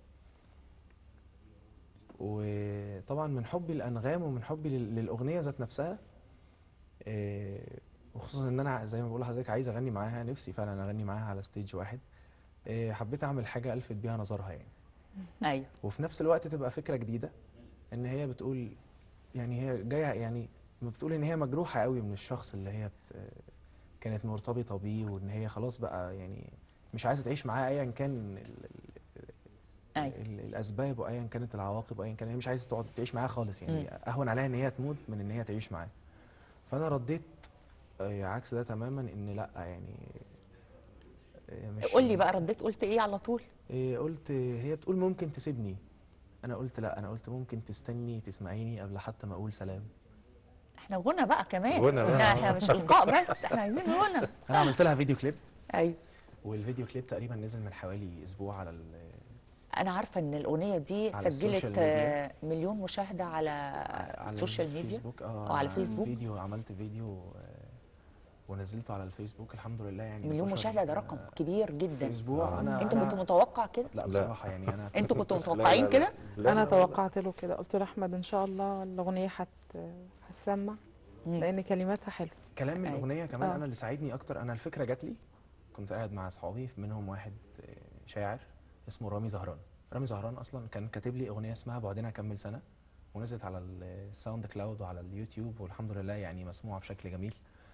وطبعا من حبي لانغام ومن حبي لل- للاغنيه ذات نفسها إيه، وخصوصا ان انا زي ما بقول لحضرتك عايز اغني معاها نفسي فعلا اغني معاها على ستيج واحد إيه، حبيت اعمل حاجه الفت بيها نظرها يعني ايوه وفي نفس الوقت تبقى فكره جديده ان هي بتقول يعني هي جايه يعني بتقول ان هي مجروحه قوي من الشخص اللي هي بت كانت مرتبطه بيه وان هي خلاص بقى يعني مش عايزه تعيش معاه ايا كان ال ال أيوة. ال الاسباب وايا كانت العواقب وايا كان هي مش عايزه تقعد تعيش معاه خالص يعني مم. اهون عليها ان هي تموت من ان هي تعيش معاه فانا رديت آه، عكس ده تماما ان لا يعني آه، مش قول لي بقى رديت قلت ايه على طول إيه قلت هي بتقول ممكن تسيبني انا قلت لا انا قلت ممكن تستني تسمعيني قبل حتى ما اقول سلام احنا غنى بقى كمان غنى بقى. لا احنا مش القاء بس احنا عايزين غنى انا عملت لها فيديو كليب ايوه والفيديو كليب تقريبا نزل من حوالي اسبوع على ال- انا عارفه ان الاغنيه دي على سجلت السوشيال ميديا. آه، مليون مشاهده على على السوشيال ميديا الفيسبوك اه أو على الفيسبوك فيديو عملت فيديو آه، ونزلته على الفيسبوك الحمد لله يعني مليون انتشر، مشاهده ده آه، رقم كبير جدا في اسبوع انا انت أنا- كنت متوقع كده لا بصراحه يعني انا انتوا كنتوا لا، متوقعين لا، كده لا، انا لا، توقعت له كده قلت له احمد ان شاء الله الاغنيه هت هتسمع مم. لان كلماتها حلوه كلام أيوة. الاغنيه كمان آه. انا اللي ساعدني اكتر انا الفكره جات لي كنت قاعد مع اصحابي منهم واحد آه، شاعر اسمه رامي زهران رامي زهران اصلا كان كاتب لي اغنيه اسمها بعدين اكمل سنه ونزلت على الساوند كلاود وعلى اليوتيوب والحمد لله يعني مسموعه بشكل جميل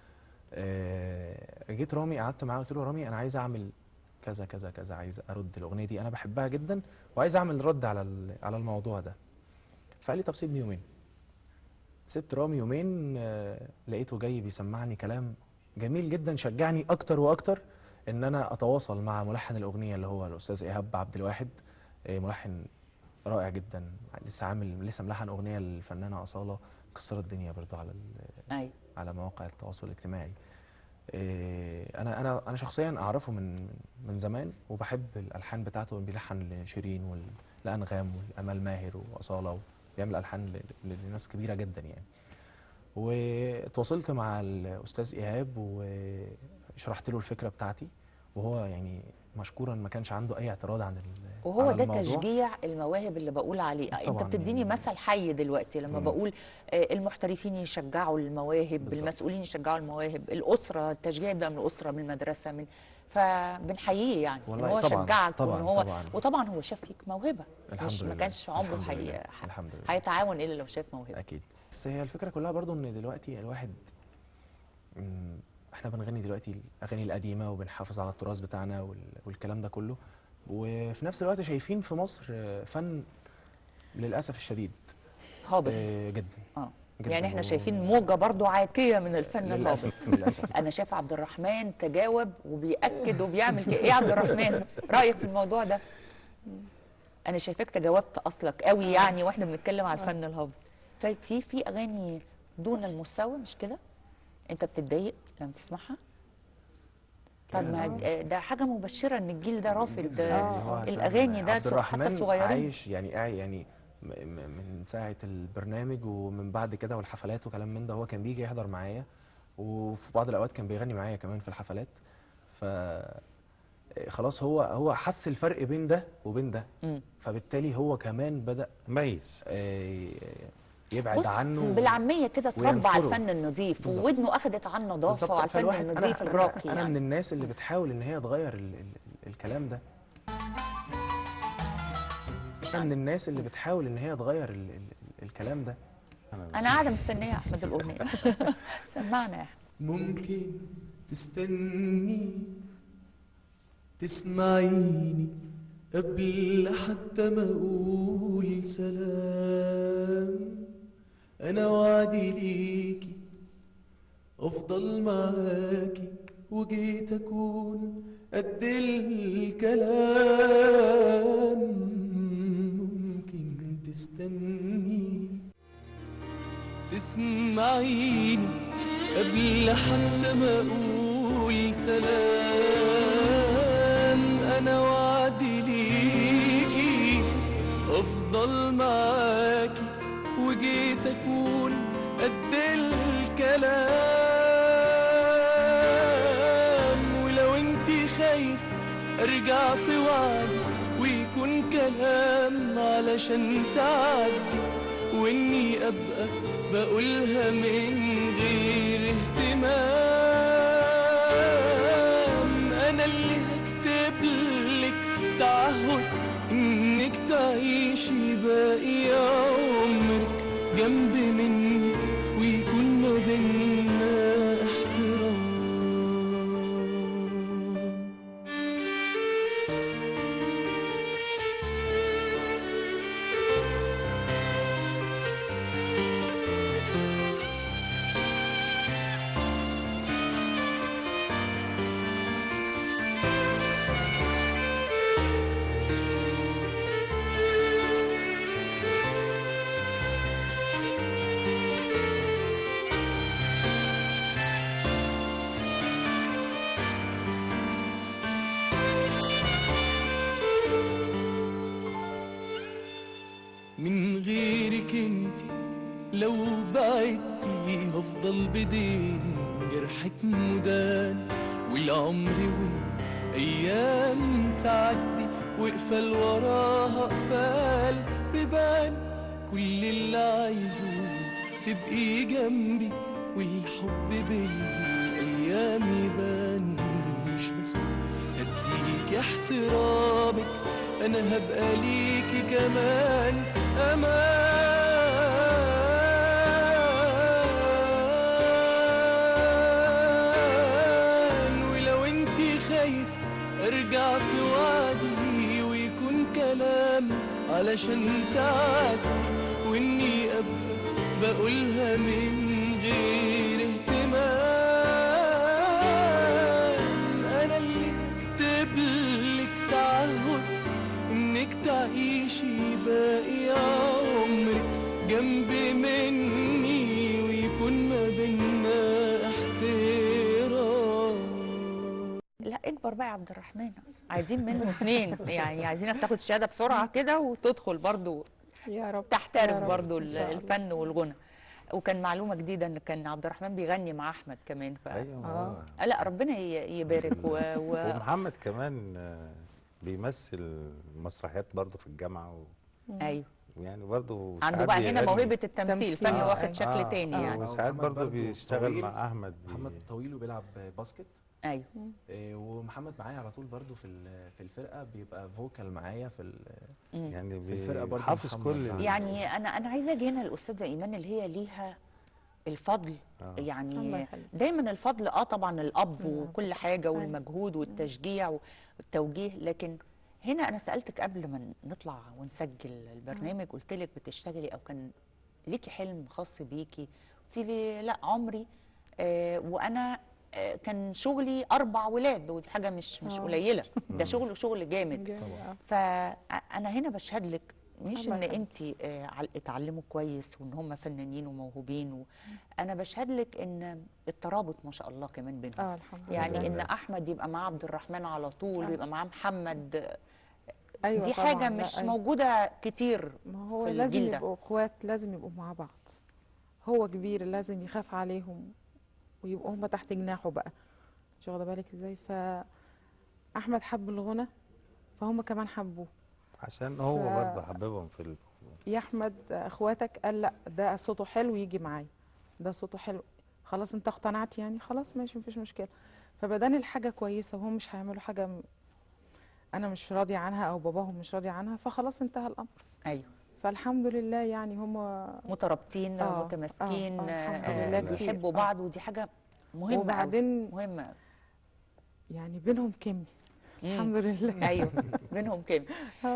آه، جيت رامي قعدت معاه قلت له رامي انا عايز اعمل كذا كذا كذا عايز ارد الاغنيه دي انا بحبها جدا وعايز اعمل رد على ال- على الموضوع ده فقال لي طب سيبني يومين سبت رامي يومين آه، لقيته جاي بيسمعني كلام جميل جدا شجعني اكتر واكتر ان انا اتواصل مع ملحن الاغنيه اللي هو الاستاذ ايهاب عبد الواحد آه، ملحن رائع جدا لسه عامل لسه ملحن اغنيه للفنانه اصاله كسرت الدنيا برضو على ال- ايوه على مواقع التواصل الاجتماعي آه، انا انا انا شخصيا اعرفه من من زمان وبحب الالحان بتاعته بيلحن لشيرين وال- لانغام والامال ماهر واصاله بيعمل الحان ل- لناس كبيره جدا يعني وتواصلت مع الاستاذ ايهاب وشرحت له الفكره بتاعتي وهو يعني مشكورا ما كانش عنده اي اعتراض عن ال- وهو على ده الموضوع. تشجيع المواهب اللي بقول عليه انت طبعاً بتديني يعني- مثل حي دلوقتي لما مم. بقول آه، المحترفين يشجعوا المواهب بالظبط. المسؤولين يشجعوا المواهب الاسره التشجيع يبدا من الاسره من المدرسه من فبنحييه يعني ان والله هو طبعاً، شجعك طبعاً، وان هو طبعاً. وطبعا هو شاف فيك موهبه الحمد مش ما لله، كانش عمره الحمد حي... لله، ح- الحمد لله. هيتعاون الا لو شاف موهبه اكيد بس هي الفكره كلها برضو ان دلوقتي الواحد مم، احنا بنغني دلوقتي الاغاني القديمه وبنحافظ على التراث بتاعنا وال- والكلام ده كله وفي نفس الوقت شايفين في مصر آه، فن للاسف الشديد هابط آه، جدا اه جداً يعني احنا و- شايفين موجه برضو عاتيه من الفن الهابط للاسف للاسف انا شايفه عبد الرحمن تجاوب وبيأكد وبيعمل كده ايه يا عبد الرحمن رايك في الموضوع ده انا شايفاك تجاوبت اصلك قوي يعني واحنا بنتكلم على الفن الهابط طيب في في اغاني دون المستوى مش كده انت بتتضايق لما تسمعها طب ما ده حاجه مبشره ان الجيل ده رافض جداً، يعني هو عشان الاغاني ده عبد حتى الرحمن الصغيرين عايش يعني قاعد يعني م- م- من ساعه البرنامج ومن بعد كده والحفلات وكلام من ده هو كان بيجي يحضر معايا وفي بعض الاوقات كان بيغني معايا كمان في الحفلات ف خلاص هو هو حس الفرق بين ده وبين ده مم. فبالتالي هو كمان بدأ ميز آه، يبعد بص عنه بالعاميه كده اتربى على وينفره. الفن النظيف بالظبط. وودنه اخذت على النظافه بالظبط وعلى الفن فالواحد النظيف أنا- الراقي انا, أنا يعني من الناس اللي بتحاول ان هي تغير ال ال الكلام ده انا من الناس اللي بتحاول ان هي تغير ال ال الكلام ده انا قاعده مستنيه يا احمد الاغنيه سمعنا يا احمد ممكن تستني تسمعيني قبل حتى ما اقول سلام انا وعدي ليكي افضل معاكي وجيت اكون قد الكلام ممكن تستني تسمعيني قبل حتى ما اقول سلام انا وعدي ليكي افضل معاكي وجيت اكون قد الكلام ولو انتي خايف ارجع في وعدي ويكون كلام علشان تعدي واني ابقى بقولها من غير اهتمام انا اللي هكتب لك تعهد انك تعيشي باقي عمرك جنب مني ويكون ما بينا احترام من غيرك انت لو بعدتي هفضل بدين جرحك مدان والعمر والايام تعدي واقفل وراها قفال بيبان كل اللي عايزه تبقي جنبي والحب بالايام يبان مش بس هديك احترامك انا هبقى ليكي كمان امان ولو انتي خايف ارجع في وعدي ويكون كلام علشان تعدي واني ابقى بقولها من غير اهتمام انا اللي اكتب لك تعهد انك تعيشي باقي عمرك جنب مني ويكون ما بينا احترام لا اكبر بقى يا عبد الرحمن عايزين منه اثنين يعني عايزينك تاخد الشهاده بسرعه كده وتدخل برضو يا رب تحترف يا رب، برضو إن شاء الله. الفن والغنى وكان معلومه جديده ان كان عبد الرحمن بيغني مع احمد كمان ف... ايوه آه. هو. لا ربنا ي- يبارك و... و... ومحمد كمان آه، بيمثل مسرحيات برضه في الجامعه و... ايوه ويعني برضه عنده ساعات بقى هنا بيغني. موهبه التمثيل فن آه، واخد شكل آه، تاني آه، يعني وساعات محمد برضه برضو بيشتغل طويل. مع احمد بي- محمد طويل وبيلعب باسكت ايوه إيه، ومحمد معايا على طول برضو في ال- في الفرقه بيبقى فوكال معايا في ال- يعني في الفرقه برضو بيحافظ محمد كل معايا. يعني انا انا عايزه اجي هنا الاستاذه ايمان اللي هي ليها الفضل آه. الله يعني يخليك. دايما الفضل اه طبعا الاب نعم. وكل حاجه والمجهود والتشجيع والتوجيه لكن هنا انا سالتك قبل ما نطلع ونسجل البرنامج قلت لك بتشتغلي او كان ليكي حلم خاص بيكي قلت لي لا عمري آه وانا آه كان شغلي اربع ولاد ودي حاجه مش مش آه. قليله ده شغل وشغل جامد جامد، آه. فانا هنا بشهد لك مش الله ان يخليك. انت اتعلموا كويس وان هم فنانين وموهوبين و... انا بشهد لك ان الترابط ما شاء الله كمان بينهم اه الحمد لله يعني ان احمد يبقى معاه عبد الرحمن على طول آه. ويبقى معاه محمد ايوه دي طبعاً، حاجه لا، مش أيوة. موجوده كتير ما هو في لازم الجيل ده. يبقوا اخوات لازم يبقوا مع بعض هو كبير لازم يخاف عليهم ويبقوا هما تحت جناحه بقى مش واخده بالك ازاي ف احمد حب الغنى فهم كمان حبوه عشان هو ف- برضه حببهم في ال... يا احمد اخواتك قال لا ده صوته حلو يجي معايا ده صوته حلو خلاص انت اقتنعت يعني خلاص ماشي مفيش مشكله فبدان الحاجه كويسه وهم مش هيعملوا حاجه م- انا مش راضيه عنها او باباهم مش راضي عنها فخلاص انتهى الامر ايوه فالحمد لله يعني هم مترابطين آه، متماسكين آه، آه، الحمد آه، لله كتير. بيحبوا آه. بعض ودي حاجه مهمه أوي، وبعدين مهمه أوي. يعني بينهم كيمياء مم. الحمد لله ايوه بينهم كده اه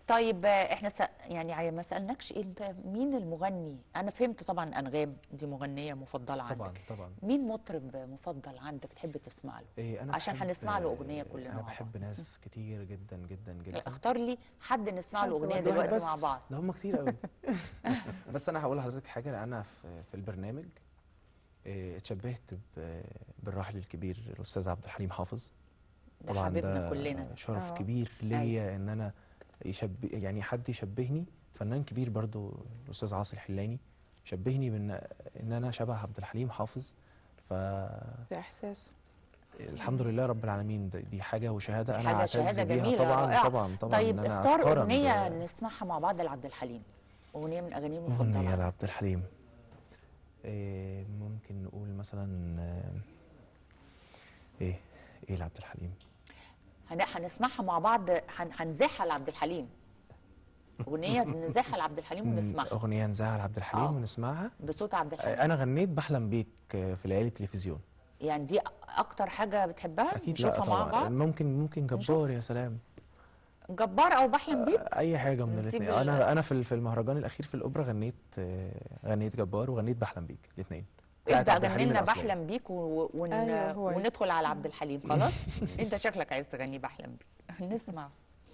طيب آه، احنا س... يعني عي- ما سالناكش إيه انت مين المغني انا فهمت طبعا انغام دي مغنيه مفضله عندك طبعا طبعا مين مطرب مفضل عندك تحب تسمع له إيه انا عشان بحب- هنسمع له اغنيه كلنا انا مع بحب ناس كتير جدا جدا بعض. جدا اختار لي حد نسمع له حد اغنيه واحد دلوقتي بس مع بعض ده هم كتير قوي بس انا هقول لحضرتك حاجه انا في في البرنامج إيه، اتشبهت ب- بالراحل الكبير الاستاذ عبد الحليم حافظ ده طبعا حبيبنا ده كلنا شرف آه. كبير ليا ان انا يشب يعني حد يشبهني فنان كبير برضو الاستاذ عاصي الحلاني شبهني بان ان انا شبه عبد الحليم حافظ فالحمد باحساسه لله رب العالمين ده- دي حاجه وشهاده دي انا حاجه اعتز شهاده بيها جميله طبعا رائعه طبعا طبعا طيب إن أنا اختار أتقارن اغنيه ب- نسمعها مع بعض لعبد الحليم اغنيه من اغانيه أغنية المفضله لعبد الحليم إيه ممكن نقول مثلا آه، إيه إيه لعبد الحليم هن... هنسمعها مع بعض هن... هنزاحها لعبد الحليم اغنيه نزاحها لعبد الحليم مم، ونسمعها أغنية نزاهة لعبد الحليم آه. ونسمعها بصوت عبد الحليم آه، أنا غنيت بحلم بيك آه، في ليالي التلفزيون يعني دي اكتر حاجه بتحبها أكيد لا نشوفها مع طبعا بعض ممكن ممكن جبار يا سلام جبار او بحلم بيك أي حاجة من نسيب الاثنين ال- أنا أنا في ال- في المهرجان الأخير في الأوبرا غنيت آه، غنيت جبار وغنيت بحلم بيك الاثنين ابدا غني لنا بحلم بيك و... ون... أيوة، هو عايز. وندخل على عبد الحليم خلاص انت شكلك عايز تغني بحلم بيك نسمع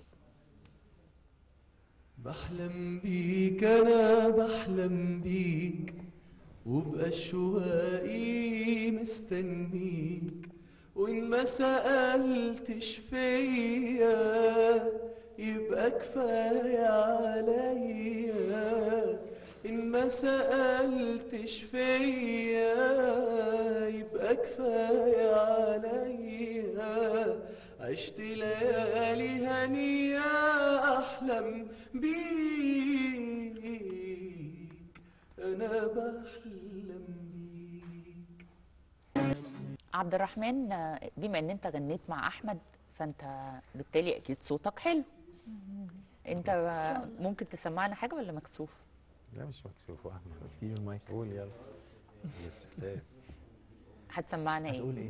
بحلم بيك انا بحلم بيك وبأشواقي مستنيك وإن ما سألتش فيا يبقى كفاية عليا إن ما سألتش فيا يبقى كفاية عليا عشت ليالي هنية أحلم بيك أنا بحلم بيك عبد الرحمن آه، بما ان انت غنيت مع احمد فانت بالتالي اكيد صوتك حلو انت آه، ممكن تسمعنا حاجه ولا مكسوف لا مش مكسوف واحمد اديله المايك قول يلا يا سلام هتسمعنا ايه هتقول إيه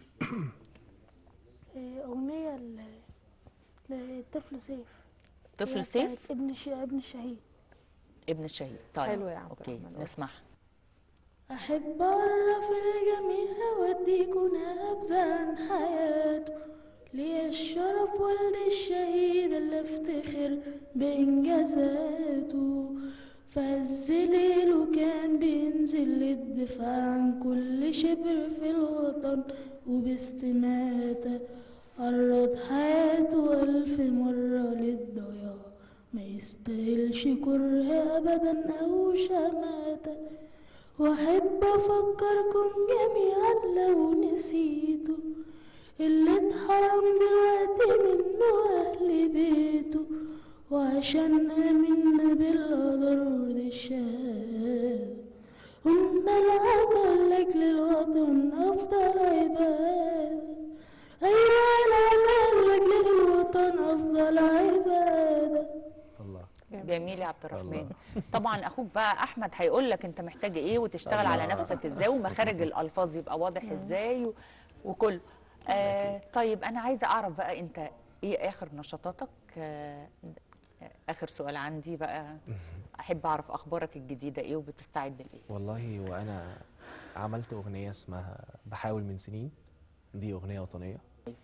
إيه، أغنية ل- للطفل سيف طفل هي سيف بتاعت ابن الش... ابن الشهيد ابن الشهيد طيب حلو يا عبد اوكي الرحمن. نسمعها أحب أعرف الجميع وأديكوا نبذة عن حياته ليا الشرف والد الشهيد اللي افتخر بإنجازاته في عز ليله كان بينزل للدفاع عن كل شبر في الوطن وباستماتة عرض حياته ألف مرة للضياع ما يستاهلش كره أبدا أو شماتة واحب افكركم جميعا لو نسيتوا اللي اتحرم دلوقتي منه اهل بيته وعشان امنا بالقدر ورد الشهاده قلنا العمل لاجل الوطن افضل عباده ايوه العمل لاجل الوطن افضل عباده الله جميل يا عبد الرحمن طبعا اخوك بقى احمد هيقول لك انت محتاج ايه وتشتغل على الله. نفسك ازاي ومخارج الالفاظ يبقى واضح ازاي و- وكله آه طيب انا عايزه اعرف بقى انت ايه اخر نشاطاتك آه اخر سؤال عندي بقى احب اعرف اخبارك الجديده ايه وبتستعد لايه والله وأنا عملت أغنية اسمها بحاول من سنين دي أغنية وطنية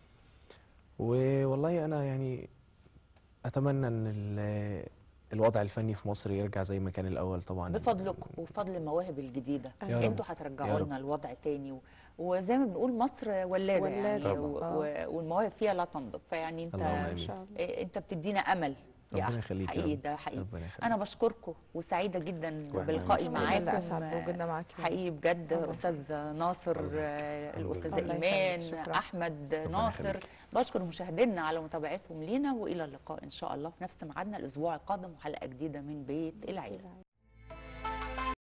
والله أنا يعني أتمنى إن ال- الوضع الفني في مصر يرجع زي ما كان الأول طبعا بفضلكم وبفضل المواهب الجديده يا رب. انتوا يا هترجعوا رب. لنا الوضع تاني و... وزي ما بنقول مصر ولاده, يعني ولادة. و... طبعا. و... والمواهب فيها لا تنضب فيعني انت اللهم إن آمين. شاء الله إيه، انت بتدينا امل يا ربنا أخ. يخليك يا حقيقي رب. ده حقيقي ربنا يخليك. انا بشكركم وسعيده جدا وإحنا بلقائي بنشكرك. معاكم لا اسعد بوجودنا معاكي حقيقي بجد الله. استاذ ناصر آه، الاستاذه الله يخليك. ايمان شكرا. احمد ربنا ناصر يخليك. بشكر مشاهدينا على متابعتهم لينا والى اللقاء ان شاء الله في نفس ميعادنا الاسبوع القادم وحلقه جديده من بيت العيله